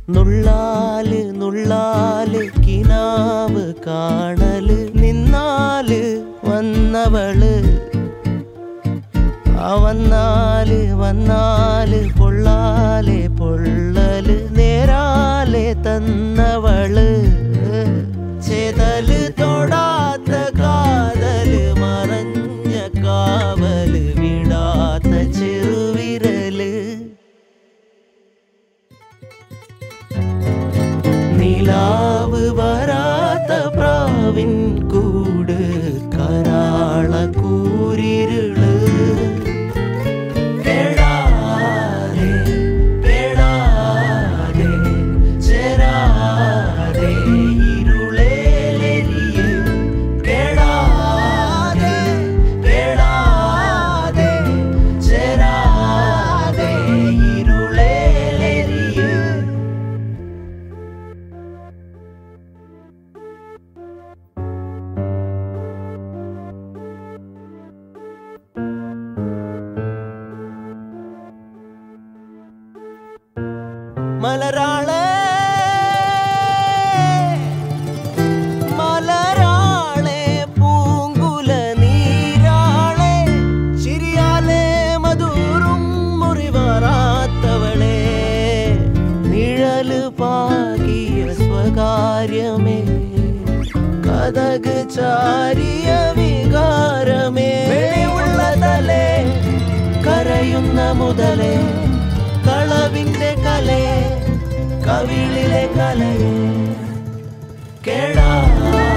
നുള്ളാല് നുള്ളാല് കിനാവ് കാണല് നിന്നാല് വന്നവള് ആ വന്നാല് വന്നാല് പൊള്ളാലെ പൊള്ളല് നേരാലെ തന്നവള് ചെതല് തൊടാത്ത കാതല് മറഞ്ഞ കാവല് വിടാത്ത ചെറുവിരല് നിലാവ് വരാത്ത പ്രാവിൻ കൂട് കരാള കൂരിരുള് പെടാതെ പെടാതെ ചേരാതെ ഇരുളേലെരിയ് കെടാതെ പെടാതെ ചേരാതെ ഇരുളേലെരിയ് മലരാളെ മലരാളെ പൂങ്കുല നീരാളെ ചിരിയാലെ മധുറും മുറിവറാത്തവളെ നിഴല് പാകിയ സ്വകാര്യമേ കഥക് ചാരിയ വികാരമേ ഉള്ളതലേ കരയുന്ന മുതലേ കളവിന്റെ കലയെ കവിളിലെ കലയെ കേടാ